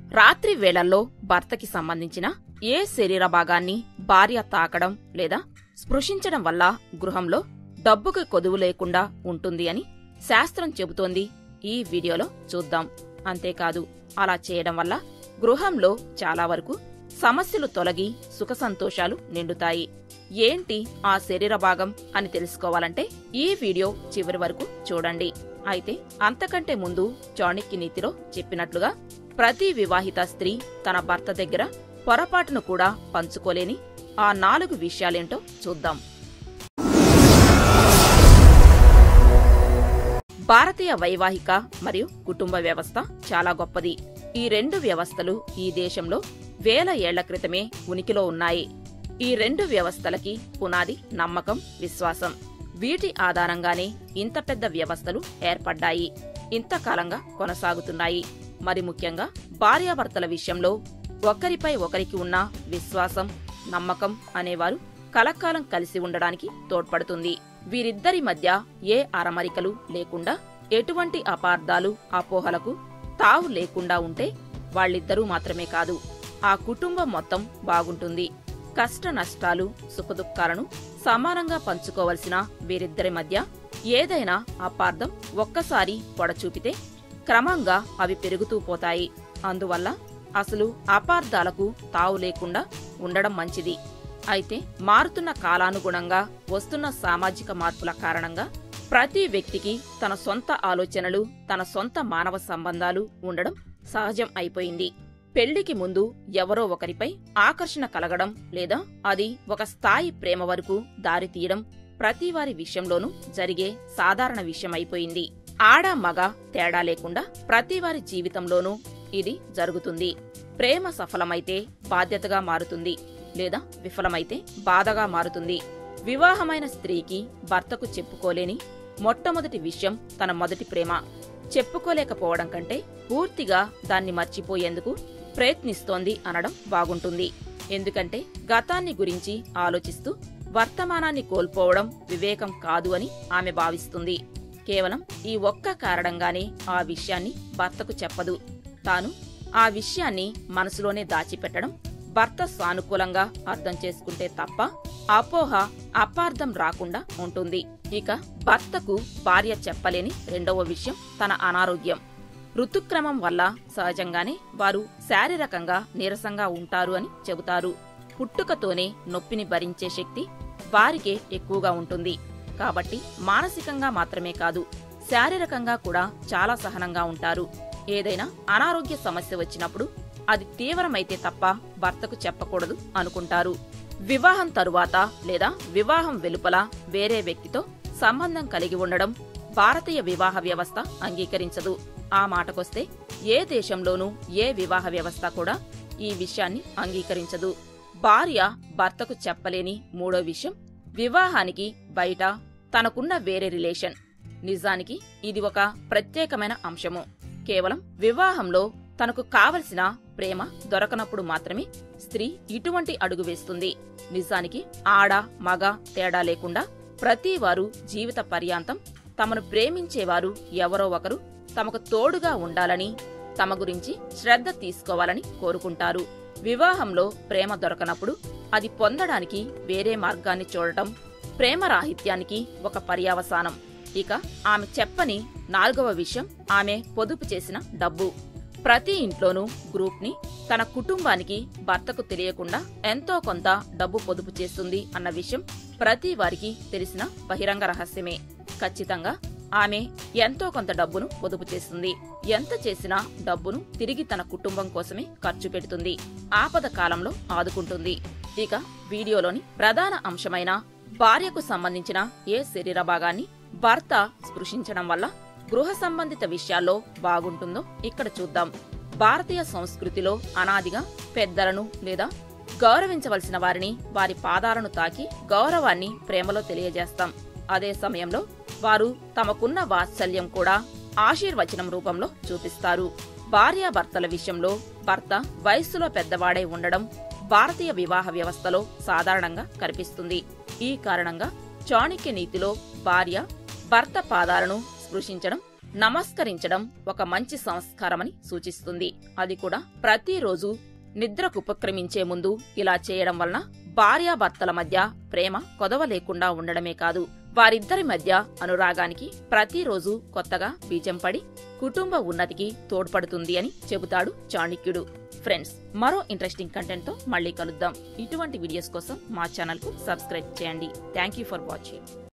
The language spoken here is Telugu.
రాత్రి వేళల్లో భర్తకి సంబంధించిన ఏ శరీర భాగాన్ని భార్య తాకడం లేదా స్పృశించడం వల్ల గృహంలో డబ్బుకి కొదువు లేకుండా ఉంటుంది అని శాస్త్రం చెబుతోంది ఈ వీడియోలో చూద్దాం అంతేకాదు అలా చేయడం వల్ల గృహంలో చాలా వరకు సమస్యలు తొలగి సుఖ సంతోషాలు నిండుతాయి ఏంటి ఆ శరీర భాగం అని తెలుసుకోవాలంటే ఈ వీడియో చివరి వరకు చూడండి అయితే అంతకంటే ముందు చాణక్య నీతిలో చెప్పినట్లుగా ప్రతి వివాహిత స్త్రీ తన భర్త దగ్గర పొరపాటును కూడా పంచుకోలేని ఆ నాలుగు విషయాలేంటో చూద్దాం భారతీయ వైవాహిక మరియు కుటుంబ వ్యవస్థ చాలా గొప్పది ఈ రెండు వ్యవస్థలు ఈ దేశంలో వేల ఏళ్ల క్రితమే ఉనికిలో ఉన్నాయి ఈ రెండు వ్యవస్థలకి పునాది నమ్మకం విశ్వాసం వీటి ఆధారంగానే ఇంత పెద్ద వ్యవస్థలు ఏర్పడ్డాయి ఇంతకాలంగా కొనసాగుతున్నాయి మరి ముఖ్యంగా భార్యాభర్తల విషయంలో ఒకరిపై ఒకరికి ఉన్న విశ్వాసం నమ్మకం అనేవారు కలకాలం కలిసి ఉండడానికి తోడ్పడుతుంది వీరిద్దరి మధ్య ఏ అరమరికలు లేకుండా ఎటువంటి అపార్థాలు అపోహలకు తావు లేకుండా ఉంటే వాళ్ళిద్దరూ మాత్రమే కాదు ఆ కుటుంబం మొత్తం బాగుంటుంది కష్ట నష్టాలు సుఖదుఖాలను సమానంగా పంచుకోవలసిన వీరిద్దరి మధ్య ఏదైనా అపార్థం ఒక్కసారి పొడచూపితే క్రమంగా అవి పెరుగుతూ పోతాయి అందువల్ల అసలు అపార్థాలకు తావు లేకుండా ఉండడం మంచిది అయితే మారుతున్న కాలానుగుణంగా వస్తున్న సామాజిక మార్పుల కారణంగా ప్రతి వ్యక్తికి తన సొంత ఆలోచనలు తన సొంత మానవ సంబంధాలు ఉండడం సహజం అయిపోయింది పెళ్లికి ముందు ఎవరో ఒకరిపై ఆకర్షణ కలగడం లేదా అది ఒక స్థాయి ప్రేమ వరకు దారితీయడం ప్రతి వారి విషయంలోనూ జరిగే సాధారణ విషయం అయిపోయింది ఆడ మగ తేడా లేకుండా ప్రతి వారి జీవితంలోనూ ఇది జరుగుతుంది ప్రేమ సఫలమైతే బాధ్యతగా మారుతుంది లేదా విఫలమైతే బాధగా మారుతుంది వివాహమైన స్త్రీకి భర్తకు చెప్పుకోలేని మొట్టమొదటి విషయం తన మొదటి ప్రేమ చెప్పుకోలేకపోవడం కంటే పూర్తిగా దాన్ని మర్చిపోయేందుకు ప్రయత్నిస్తోంది అనడం బాగుంటుంది ఎందుకంటే గతాన్ని గురించి ఆలోచిస్తూ వర్తమానాన్ని కోల్పోవడం వివేకం కాదు అని ఆమె భావిస్తుంది కేవలం ఈ ఒక్క కారణంగానే ఆ విషయాన్ని భర్తకు చెప్పదు తాను ఆ విషయాన్ని మనసులోనే దాచిపెట్టడం భర్త సానుకూలంగా అర్థం చేసుకుంటే తప్ప అపోహ అపార్థం రాకుండా ఉంటుంది ఇక భర్తకు భార్య చెప్పలేని రెండవ విషయం తన అనారోగ్యం ఋతుక్రమం వల్ల సహజంగానే వారు శారీరకంగా నీరసంగా ఉంటారు అని చెబుతారు పుట్టుకతోనే నొప్పిని భరించే శక్తి వారికే ఎక్కువగా ఉంటుంది కాబట్టి మానసికంగా మాత్రమే కాదు శారీరకంగా కూడా చాలా సహనంగా ఉంటారు ఏదైనా అనారోగ్య సమస్య వచ్చినప్పుడు అది తీవ్రమైతే తప్ప భర్తకు చెప్పకూడదు అనుకుంటారు వివాహం తరువాత లేదా వివాహం వెలుపల వేరే వ్యక్తితో సంబంధం కలిగి ఉండడం భారతీయ వివాహ వ్యవస్థ అంగీకరించదు ఆ మాటకొస్తే ఏ దేశంలోనూ ఏ వివాహ వ్యవస్థ కూడా ఈ విషయాన్ని అంగీకరించదు భార్య భర్తకు చెప్పలేని మూడో విషయం వివాహానికి బయట తనకున్న వేరే రిలేషన్ నిజానికి ఇది ఒక ప్రత్యేకమైన అంశము కేవలం వివాహంలో తనకు కావలసిన ప్రేమ దొరకనప్పుడు మాత్రమే స్త్రీ ఇటువంటి అడుగు వేస్తుంది నిజానికి ఆడ మగ తేడా లేకుండా ప్రతి వారు జీవిత పర్యాంతం తమను ప్రేమించేవారు ఎవరో ఒకరు తమకు తోడుగా ఉండాలని తమ గురించి శ్రద్ధ తీసుకోవాలని కోరుకుంటారు వివాహంలో ప్రేమ దొరకనప్పుడు అది పొందడానికి వేరే మార్గాన్ని చూడటం ప్రేమరాహిత్యానికి ఒక పర్యావసానం ఇక ఆమె చెప్పని నాలుగవ విషయం ఆమె పొదుపు చేసిన డబ్బు ప్రతి ఇంట్లోనూ గ్రూప్ ని తన కుటుంబానికి భర్తకు తెలియకుండా ఎంతో కొంత డబ్బు పొదుపు చేస్తుంది అన్న విషయం ప్రతి వారికి తెలిసిన బహిరంగ రహస్యమే ఖచ్చితంగా ఆమె ఎంతో కొంత డబ్బును పొదుపు చేస్తుంది ఎంత చేసినా డబ్బును తిరిగి తన కుటుంబం కోసమే ఖర్చు పెడుతుంది ఆపద కాలంలో ఆదుకుంటుంది ఇక వీడియోలోని ప్రధాన అంశమైన భార్యకు సంబంధించిన ఏ శరీర భాగాన్ని భర్త స్పృశించడం వల్ల గృహ సంబంధిత విషయాల్లో బాగుంటుందో ఇక్కడ చూద్దాం భారతీయ సంస్కృతిలో అనాదిగా పెద్దలను లేదా గౌరవించవలసిన వారిని వారి పాదాలను తాకి గౌరవాన్ని ప్రేమలో తెలియజేస్తాం అదే సమయంలో వారు తమకున్న వాత్సల్యం కూడా ఆశీర్వచనం రూపంలో చూపిస్తారు భార్యాభర్తల విషయంలో భర్త వయస్సులో పెద్దవాడై ఉండడం భారతీయ వివాహ వ్యవస్థలో సాధారణంగా కనిపిస్తుంది ఈ కారణంగా చాణక్య నీతిలో భార్య భర్త పాదాలను స్పృశించడం నమస్కరించడం ఒక మంచి సంస్కారమని సూచిస్తుంది అది కూడా ప్రతిరోజు నిద్రకు ఉపక్రమించే ముందు ఇలా చేయడం వలన భార్యాభర్తల మధ్య ప్రేమ కొదవ లేకుండా ఉండడమే కాదు వారిద్దరి మధ్య అనురాగానికి ప్రతిరోజు కొత్తగా బీజం పడి కుటుంబ ఉన్నతికి తోడ్పడుతుంది అని చెబుతాడు చాణక్యుడు ఫ్రెండ్స్ మరో ఇంట్రెస్టింగ్ కంటెంట్ తో మళ్ళీ కలుద్దాం ఇటువంటి వీడియోస్ కోసం మా ఛానల్ కు సబ్స్క్రైబ్ చేయండి థ్యాంక్ యూ ఫర్ వాచింగ్